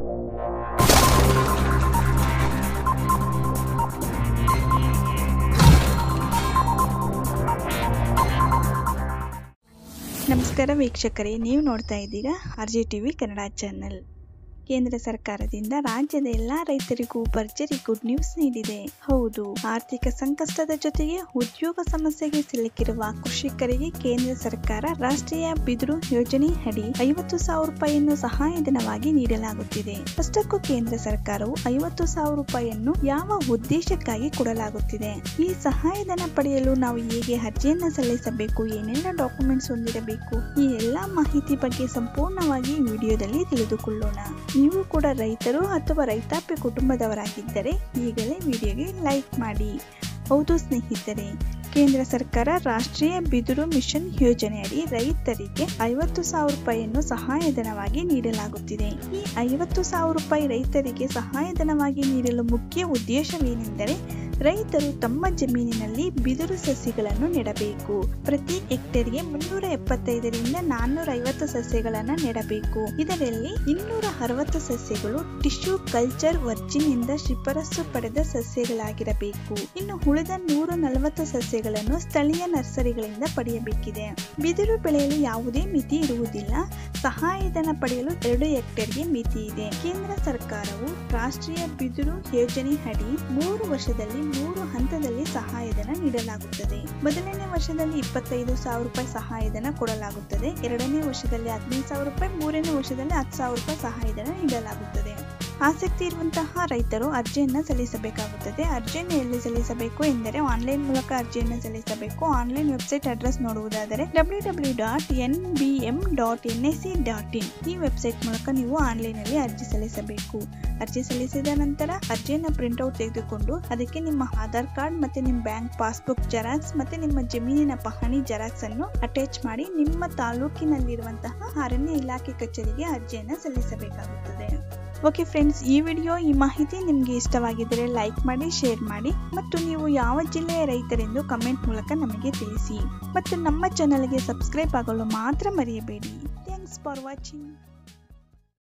ನಮಸ್ಕಾರ ವೀಕ್ಷಕರೇ ನೀವು ನೋಡ್ತಾ ಇದ್ದೀರಾ R J T V Kannada channel ಕೇಂದ್ರ ಸರ್ಕಾರದಿಂದ ರಾಜ್ಯದ ಎಲ್ಲಾ ರೈತರಿಗೂ ಭರ್ಜರಿ ಗುಡ್ ನ್ಯೂಸ್ ನೀಡಿದೆ ಹೌದು ಆರ್ಥಿಕ ಸಂಕಷ್ಟದ ಜೊತೆಗೆ ಉದ್ಯೋಗ ಸಮಸ್ಯೆಗೆ ಸಿಲುಕಿರುವ ಕೃಷಿಕರಿಗೆ ಕೇಂದ್ರ ಸರ್ಕಾರ ರಾಷ್ಟ್ರೀಯ ಬಿದಿರು ಯೋಜನೆ ಅಡಿ ಐವತ್ತು ಸಾವಿರ ರೂಪಾಯಿಯನ್ನು ಸಹಾಯಧನವಾಗಿ ನೀಡಲಾಗುತ್ತಿದೆ ಅಷ್ಟಕ್ಕೂ ಕೇಂದ್ರ ಸರ್ಕಾರವು ಐವತ್ತು ಸಾವಿರ ರೂಪಾಯಿಯನ್ನು ಯಾವ ಉದ್ದೇಶಕ್ಕಾಗಿ ಕೊಡಲಾಗುತ್ತಿದೆ ಈ ಸಹಾಯಧನ ಪಡೆಯಲು ನಾವು ಹೇಗೆ ಅರ್ಜಿಯನ್ನ ಸಲ್ಲಿಸಬೇಕು ಏನೆಲ್ಲ ಡಾಕ್ಯುಮೆಂಟ್ಸ್ ಹೊಂದಿರಬೇಕು ಈ ಎಲ್ಲಾ ಮಾಹಿತಿ ಬಗ್ಗೆ ಸಂಪೂರ್ಣವಾಗಿ ಈ ವಿಡಿಯೋದಲ್ಲಿ ತಿಳಿದುಕೊಳ್ಳೋಣ ನೀವು ಕೂಡ ರೈತರು ಅಥವಾ ರೈತಾಪಿ ಕುಟುಂಬದವರಾಗಿದ್ದರೆ ಈಗಲೇ ವಿಡಿಯೋಗೆ ಲೈಕ್ ಮಾಡಿ ಹೌದು ಸ್ನೇಹಿತರೆ ಕೇಂದ್ರ ಸರ್ಕಾರ ರಾಷ್ಟ್ರೀಯ ಬಿದಿರು ಮಿಷನ್ ಯೋಜನೆಯಡಿ ರೈತರಿಗೆ ಐವತ್ತು ಸಾವಿರ ರೂಪಾಯಿಯನ್ನು ಸಹಾಯಧನವಾಗಿ ನೀಡಲಾಗುತ್ತಿದೆ ಈ ಐವತ್ತು ಸಾವಿರ ರೂಪಾಯಿ ರೈತರಿಗೆ ಸಹಾಯಧನವಾಗಿ ನೀಡಲು ಮುಖ್ಯ ಉದ್ದೇಶವೇನೆಂದರೆ ರೈತರು ತಮ್ಮ ಜಮೀನಿನಲ್ಲಿ ಬಿದಿರು ಸಸ್ಯಗಳನ್ನು ನೆಡಬೇಕು ಪ್ರತಿ ಹೆಕ್ಟೇರ್ಗೆ ಮುನ್ನೂರ ಎಪ್ಪತ್ತೈದರಿಂದ ನಾನ್ನೂರ ಐವತ್ತು ಸಸ್ಯಗಳನ್ನು ನೆಡಬೇಕು ಇದರಲ್ಲಿ ಇನ್ನೂರ ಅರವತ್ತು ಸಸ್ಯಗಳು ಟಿಶ್ಯೂ ಕಲ್ಚರ್ ವರ್ಜಿನ್ ಇಂದ ಶಿಫಾರಸು ಪಡೆದ ಸಸ್ಯಗಳಾಗಿರಬೇಕು ಇನ್ನು ಉಳಿದ ನೂರ ನಲವತ್ತು ಸಸ್ಯಗಳನ್ನು ಸ್ಥಳೀಯ ನರ್ಸರಿಗಳಿಂದ ಪಡೆಯಬೇಕಿದೆ ಬಿದಿರು ಬೆಳೆಯಲು ಯಾವುದೇ ಮಿತಿ ಇರುವುದಿಲ್ಲ ಸಹಾಯಧನ ಪಡೆಯಲು ಎರಡು ಹೆಕ್ಟೇರ್ಗೆ ಮಿತಿ ಇದೆ ಕೇಂದ್ರ ಸರ್ಕಾರವು ರಾಷ್ಟ್ರೀಯ ಬಿದಿರು ಯೋಜನೆ ಅಡಿ ಮೂರು ವರ್ಷದಲ್ಲಿ ಮೂರು ಹಂತದಲ್ಲಿ ಸಹಾಯಧನ ನೀಡಲಾಗುತ್ತದೆ ಮೊದಲನೇ ವರ್ಷದಲ್ಲಿ ಇಪ್ಪತ್ತೈದು ಸಾವಿರ ರೂಪಾಯಿ ಸಹಾಯಧನ ಕೊಡಲಾಗುತ್ತದೆ ಎರಡನೇ ವರ್ಷದಲ್ಲಿ ಹದಿನೈದು ಸಾವಿರ ರೂಪಾಯಿ ಮೂರನೇ ವರ್ಷದಲ್ಲಿ ಹತ್ತು ಸಾವಿರ ರೂಪಾಯಿ ಸಹಾಯಧನ ನೀಡಲಾಗುತ್ತದೆ ಆಸಕ್ತಿ ಇರುವಂತಹ ರೈತರು ಅರ್ಜಿಯನ್ನು ಸಲ್ಲಿಸಬೇಕಾಗುತ್ತದೆ ಅರ್ಜಿಯನ್ನು ಎಲ್ಲಿ ಸಲ್ಲಿಸಬೇಕು ಎಂದರೆ ಆನ್ಲೈನ್ ಮೂಲಕ ಅರ್ಜಿಯನ್ನು ಸಲ್ಲಿಸಬೇಕು ಆನ್ಲೈನ್ ವೆಬ್ಸೈಟ್ ಅಡ್ರೆಸ್ ನೋಡುವುದಾದರೆ W W dot N B M dot N I C dot in ಈ ವೆಬ್ಸೈಟ್ ಮೂಲಕ ನೀವು ಆನ್ಲೈನಲ್ಲಿ ಅರ್ಜಿ ಸಲ್ಲಿಸಬೇಕು ಅರ್ಜಿ ಸಲ್ಲಿಸಿದ ನಂತರ ಅರ್ಜಿಯನ್ನು ಪ್ರಿಂಟ್ಔಟ್ ತೆಗೆದುಕೊಂಡು ಅದಕ್ಕೆ ನಿಮ್ಮ ಆಧಾರ್ ಕಾರ್ಡ್ ಮತ್ತೆ ನಿಮ್ಮ ಬ್ಯಾಂಕ್ ಪಾಸ್ಬುಕ್ ಜೆರಾಕ್ಸ್ ಮತ್ತೆ ನಿಮ್ಮ ಜಮೀನಿನ ಪಹಣಿ ಜೆರಾಕ್ಸ್ ಅನ್ನು ಅಟ್ಯಾಚ್ ಮಾಡಿ ನಿಮ್ಮ ತಾಲೂಕಿನಲ್ಲಿರುವಂತಹ ಅರಣ್ಯ ಇಲಾಖೆ ಕಚೇರಿಗೆ ಅರ್ಜಿಯನ್ನು ಸಲ್ಲಿಸಬೇಕಾಗುತ್ತದೆ ಓಕೆ ಫ್ರೆಂಡ್ಸ್ ಈ ವಿಡಿಯೋ ಈ ಮಾಹಿತಿ ನಿಮಗೆ ಇಷ್ಟವಾಗಿದ್ದರೆ ಲೈಕ್ ಮಾಡಿ ಶೇರ್ ಮಾಡಿ ಮತ್ತು ನೀವು ಯಾವ ಜಿಲ್ಲೆಯ ರೈತರೆಂದು ಕಮೆಂಟ್ ಮೂಲಕ ನಮಗೆ ತಿಳಿಸಿ ಮತ್ತು ನಮ್ಮ ಚಾನಲ್ಗೆ ಸಬ್ಸ್ಕ್ರೈಬ್ ಆಗಲು ಮಾತ್ರ ಮರೆಯಬೇಡಿ ಥ್ಯಾಂಕ್ಸ್ ಫಾರ್ ವಾಚಿಂಗ್